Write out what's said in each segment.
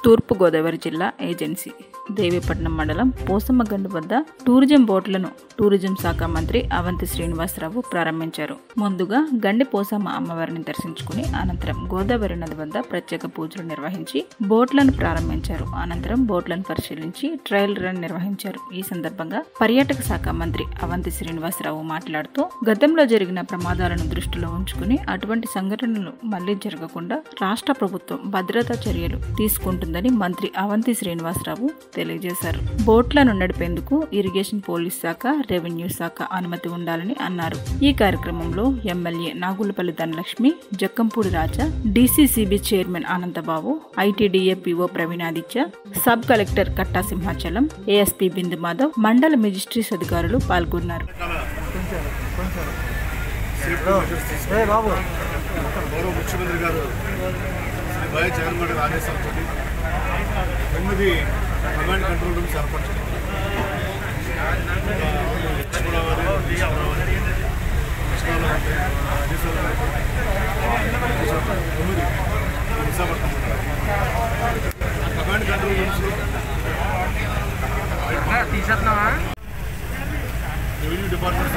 తూర్పుగోదావరి జిల్లా ఏజెన్సీ దేవీపట్నం మండలం పోసమ్మగండు వద్ద టూరిజం బోట్లను టూరిజం శాఖ మంత్రి అవంతి శ్రీనివాసరావు ప్రారంభించారు ముందుగా గండి పోసమ్మ అమ్మవారిని దర్శించుకుని అనంతరం గోదావరి నది వద్ద ప్రత్యేక పూజలు నిర్వహించి బోట్లను ప్రారంభించారు అనంతరం బోట్లను పరిశీలించి ట్రయల్ రన్ నిర్వహించారు ఈ సందర్భంగా పర్యాటక శాఖ మంత్రి అవంతి శ్రీనివాసరావు మాట్లాడుతూ గతంలో జరిగిన ప్రమాదాలను దృష్టిలో ఉంచుకుని అటువంటి సంఘటనలు మళ్లీ జరగకుండా రాష్ట్ర ప్రభుత్వం భద్రతా చర్యలు తీసుకుంటుందని మంత్రి అవంతి శ్రీనివాసరావు తెలియజేశారు బోట్లను నడిపేందుకు ఇరిగేషన్ పోలీస్ శాఖ రెవెన్యూ శాఖ అనుమతి ఉండాలని అన్నారు ఈ కార్యక్రమంలో MLA Nagulapalli Dhanalakshmi Jakkampudi Raja DCCB chairman Ananthababu ITDA PO Praveenaditya sub collector Katta Simhachalam ASP Bindu Madhav మండల మెజిస్ట్రీస్ అధికారులు పాల్గొన్నారు ఏ బాబు గౌరవ ముఖ్యమంత్రి గారు శ్రీ వైఎస్ జగన్మోహన్ గారి ఆదేశాలతో తొమ్మిది కమాండ్ కంట్రోల్ రూమ్స్ ఏర్పరచడం పశ్చిమ గోదావరి ఈస్ట్ గోదావరి కృష్ణా గోదావరి, శ్రీశైలం విశాఖపట్నం, తొమ్మిది ఈ విశాఖపట్నం ఆ కమాండ్ కంట్రోల్ రూమ్స్ తీసేస్తున్నావా రెవెన్యూ డిపార్ట్మెంట్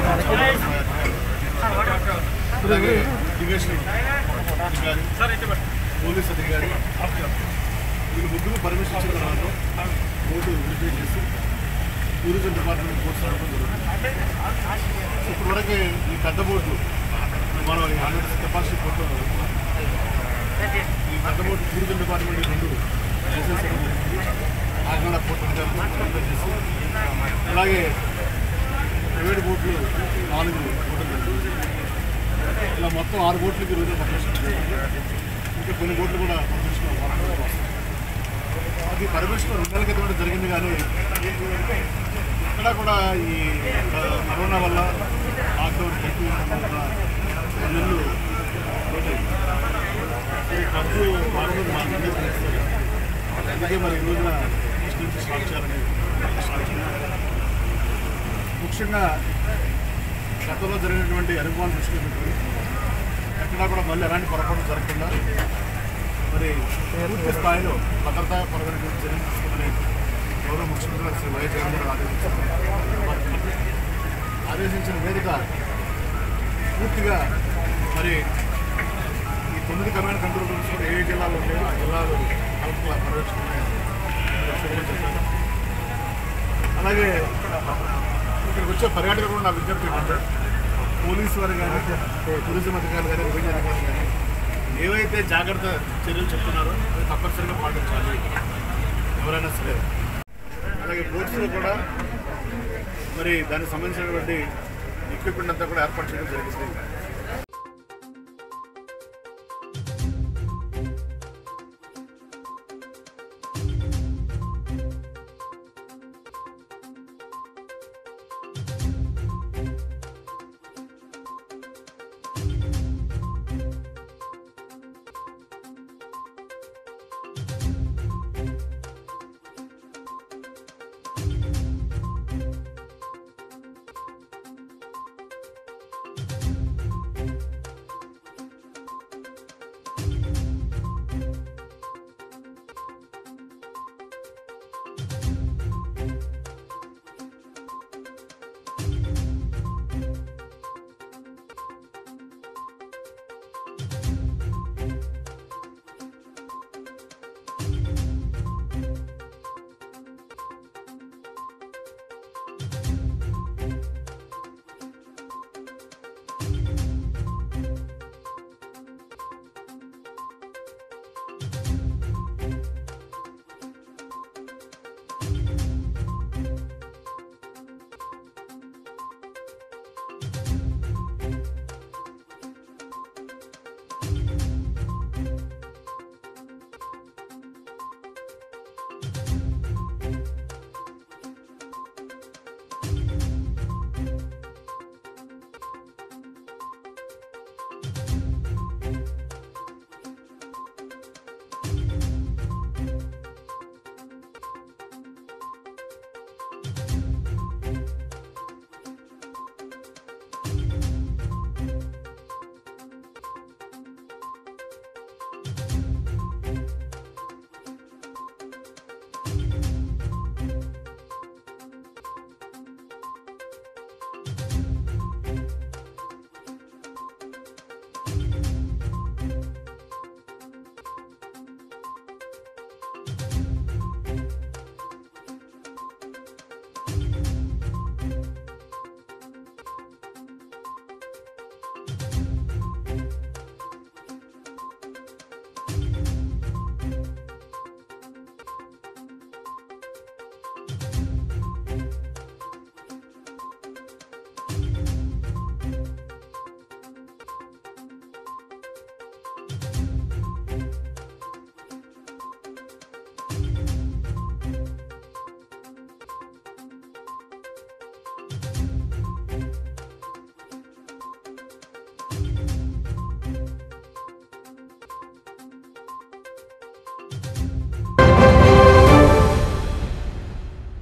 అలాగే ఇరిగేషన్ అధికారి పోలీస్ అధికారి వీళ్ళు ముగ్గురు పర్మిషన్ ఇచ్చిన తర్వాత బోర్డు వెరిఫై చేసి టూరిజం డిపార్ట్మెంట్ బోర్డు నడపడం జరుగుతుంది ఇప్పటివరకు ఈ పెద్ద బోర్డులు మనం ఈ హండ్రెడ్ కెపాసిటీ బోర్డులో నడుపుతున్నాం. ఈ పెద్ద బోర్డు టూరిజం డిపార్ట్మెంట్ ఈ రెండు లైసెన్స్ కాకినాడ పోర్ట్ అధికారులు వెరిఫై చేసి అలాగే ప్రైవేట్ బోట్లు నాలుగు బోట్లు ఇలా మొత్తం ఆరు బోట్లకి ఈరోజు పర్మిషన్ ఇచ్చారు. ఇంకా కొన్ని బోట్లు కూడా పర్మిషన్ వాడుకోవడం కోసం. అది పర్మిషన్ రెండు నెలల క్రితం కూడా జరిగింది కానీ ఇక్కడ కూడా ఈ ఆ, కరోనా వల్ల లాక్డౌన్ ఎక్కువ ఉండడం వల్ల రెండు నెలలు పోతాయి. ఈ ఖర్చు వాడడం మా నిర్ణయం చేస్తారు. అందుకే మరి ఈ రోజున ఫస్ట్ నుంచి స్టార్ట్ చేయాలని స్టార్ట్ చేయాలి ముఖ్యంగా గతంలో జరిగినటువంటి అనుభవాలు దృష్టిలో పెట్టుకుని ఎక్కడా కూడా మళ్ళీ ఎలాంటి పొరపాటు జరగకుండా మరి పూర్తి స్థాయిలో భద్రతా పరమైన చర్యలు తీసుకోమని గౌరవ ముఖ్యమంత్రి గారు శ్రీ వైఎస్ జగన్ గారు ఆదేశించారు ఆదేశించిన మీదుట పూర్తిగా మరి ఈ తొమ్మిది కమాండ్ కంట్రోల్ రూమ్స్ కూడా ఏ జిల్లాలో ఉన్నాయో ఆ జిల్లాలో కలెక్టర్ల పర్యవేక్షణ చెప్పారు అలాగే ఇక్కడికి వచ్చే పర్యాటకులు కూడా నా విజ్ఞప్తి ఏంటంటే పోలీసు వారు కానీ టూరిజం అధికారులు కానీ రెవెన్యూ అధికారులు కానీ ఏవైతే జాగ్రత్త చర్యలు చెప్తున్నారో అవి తప్పనిసరిగా పాటించాలి ఎవరైనా సరే అలాగే బోట్స్లో కూడా మరి దానికి సంబంధించినటువంటి ఎక్విప్మెంట్ అంతా కూడా ఏర్పాటు చేయడం జరిగింది